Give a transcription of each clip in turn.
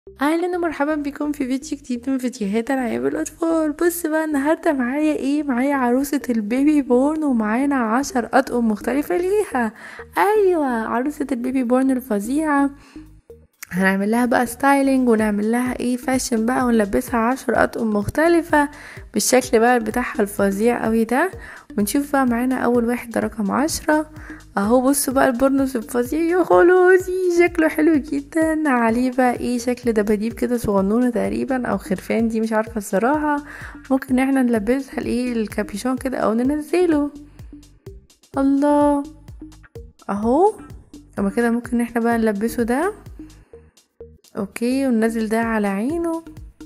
اهلا ومرحبا بكم في فيديو جديد من فيديوهات العاب الاطفال بص بقى النهارده معايا ايه معايا عروسه البيبي بورن ومعانا عشر اطقم مختلفه ليها ايوه عروسه البيبي بورن الفظيعه هنعمل لها بقى ستايلينج ونعمل لها ايه فاشن بقى ونلبسها عشر اطقم مختلفة بالشكل بقى بتاعها الفظيع قوي ده ونشوف بقى معانا اول واحد ده رقم عشرة اهو بصوا بقى البرنس الفظيع يا خلاصي شكله حلو جدا عليه بقى ايه شكل دباديب كده صغنونة تقريبا او خرفان دي مش عارفة الصراحة ممكن احنا نلبسها الايه الكابيشون كده او ننزله الله اهو اما كده ممكن احنا بقى نلبسه ده اوكي وننزل ده على عينه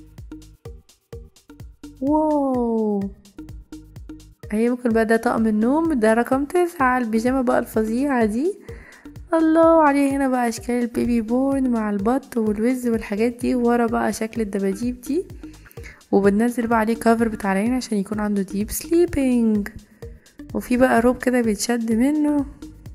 واو اهي ممكن بقى ده طقم النوم ده رقم تسعة البيجامة بقى الفظيعة دي الله عليه هنا بقى اشكال البيبي بورن مع البط والوز والحاجات دي ورا بقى شكل الدباديب دي وبننزل بقى عليه كفر بتاع العين عشان يكون عنده ديب سليبنج وفي بقى روب كده بيتشد منه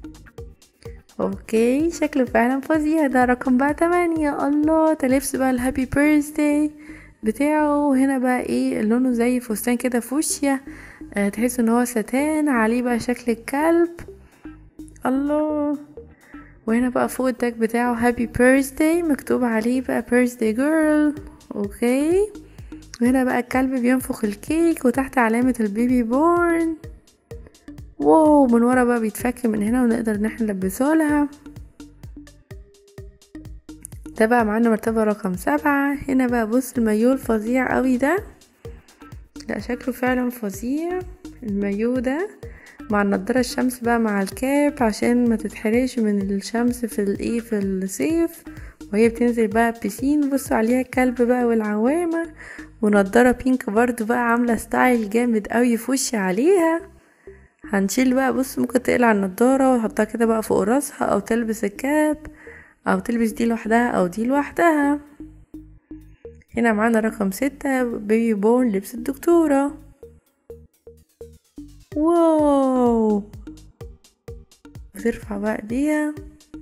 اوكي شكله فعلا فظيع ده رقم بقى تمانية الله ده لبس بقى الهابي بيرثداي بتاعه هنا بقى ايه لونه زي فستان كده فوشيا أه تحس ان هو ستان عليه بقى شكل الكلب الله وهنا بقى فوق التاج بتاعه هابي بيرثداي مكتوب عليه بقى بيرثداي جيرل اوكي وهنا بقى الكلب بينفخ الكيك وتحت علامة البيبي بورن واو من ورا بقى بيتفك من هنا ونقدر ان احنا نلبسه لها ده بقى معانا مرتبة رقم سبعة هنا بقى بص المايو الفظيع قوي ده لا شكله فعلا فظيع المايو ده مع النضارة الشمس بقى مع الكاب عشان ما تتحرقش من الشمس في الايه في الصيف وهي بتنزل بقى بسين بصوا عليها الكلب بقى والعوامة ونضارة بينك برضو بقى عاملة ستايل جامد قوي في وشي عليها هنشيل بقى بص ممكن تقلع النضارة وتحطها كده بقى فوق راسها او تلبس الكاب او تلبس دي لوحدها او دي لوحدها هنا معانا رقم ستة بيبي بورن لبس الدكتورة واو بترفع بقى ايديها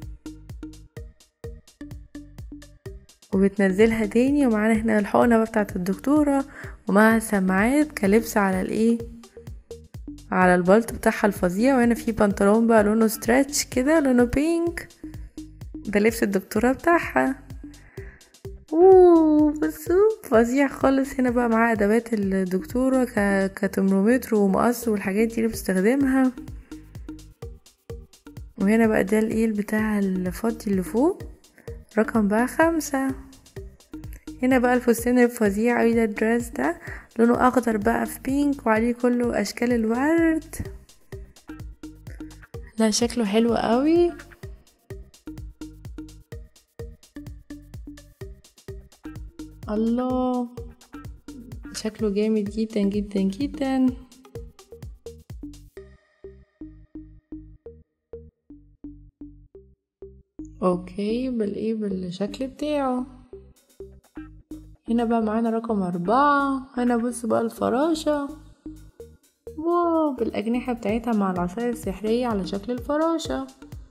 وبتنزلها تاني ومعانا هنا الحقنة بقى بتاعت الدكتورة ومعاها سماعات كلبس على الايه على البلط بتاعها الفظيع وهنا في بنطلون بقى لونه ستريتش كده لونه بينك ده لبس الدكتورة بتاعها اوه بصوا فظيع خالص هنا بقى معاه ادوات الدكتورة ك... كترمومتر ومقص والحاجات دي اللي بتستخدمها وهنا بقى ده الايه بتاع الفضي اللي فوق رقم بقى خمسة هنا بقى الفستان الفظيع اوي ده الدرس ده لونه اخضر بقى في بينك وعليه كله اشكال الورد لا شكله حلو قوي الله شكله جامد جدا جدا جدا اوكي بالايه بالشكل بتاعه هنا بقى معانا رقم أربعة هنا بص بقى الفراشة واو بالأجنحة بتاعتها مع العصاية السحرية على شكل الفراشة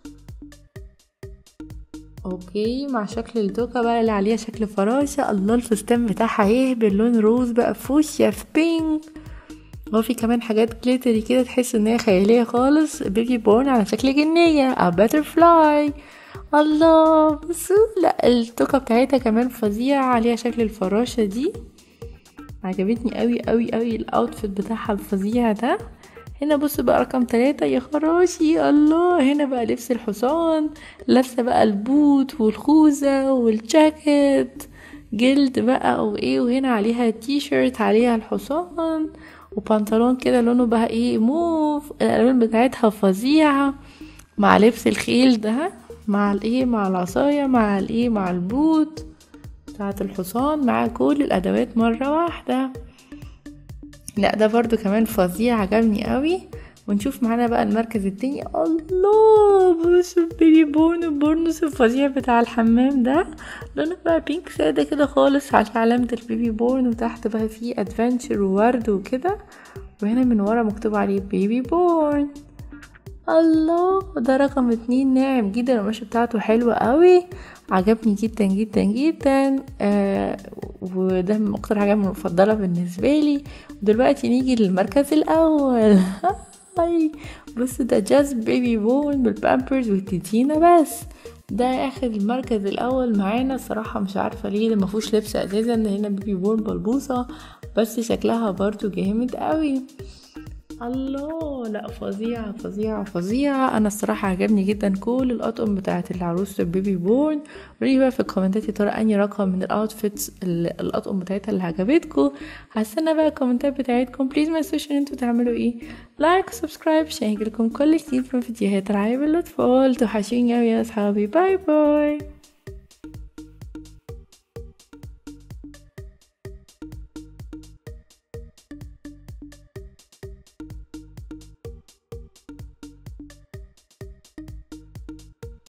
اوكي مع شكل التوكة بقى اللي عليها شكل فراشة الله الفستان بتاعها يهبل لون روز بقى فوشيا في بينك هو في كمان حاجات جليتري كده تحس ان هي خيالية خالص بيبي بورن على شكل جنية او باترفلاي الله بصوا لا التوكة بتاعتها كمان فظيعة عليها شكل الفراشة دي عجبتني قوي قوي قوي الاوتفيت بتاعها الفظيع ده هنا بصوا بقى رقم تلاتة يا خراشي الله هنا بقى لبس الحصان لابسة بقى البوت والخوذة والجاكيت جلد بقى او ايه وهنا عليها تي شيرت عليها الحصان وبنطلون كده لونه بقى ايه موف الالوان بتاعتها فظيعة مع لبس الخيل ده مع الايه مع العصاية مع الايه مع البوت بتاعت الحصان مع كل الادوات مرة واحدة لا ده برضو كمان فظيع عجبني قوي ونشوف معانا بقى المركز التاني الله بص البيبي بورن البورنس الفظيع بتاع الحمام ده لونه بقى بينك سادة كده خالص على علامة البيبي بورن وتحت بقى فيه ادفنتشر وورد وكده وهنا من ورا مكتوب عليه بيبي بورن الله ده رقم اتنين ناعم جدا القماشة بتاعته حلوة قوي عجبني جدا جدا جدا آه وده من اكتر حاجات المفضلة بالنسبة لي ودلوقتي نيجي للمركز الاول هاي بص ده جاز بيبي بون بالبامبرز والتيتينا بس ده اخد المركز الاول معانا صراحة مش عارفة ليه ده مفهوش لبس اساسا ده هنا بيبي بون بلبوصة بس شكلها برضو جامد قوي الله لا فظيعة فظيعة فظيعة انا الصراحة عجبني جدا كل الاطقم بتاعت العروس البيبي بورن قولي بقى في الكومنتات يا ترى انهي رقم من الاوتفيتس الاطقم بتاعتها اللي عجبتكم هستنى بقى الكومنتات بتاعتكم بليز ما تنسوش ان انتوا تعملوا ايه لايك وسبسكرايب عشان يجيلكم كل جديد من فيديوهات العاب الاطفال توحشوني اوي يا اصحابي باي باي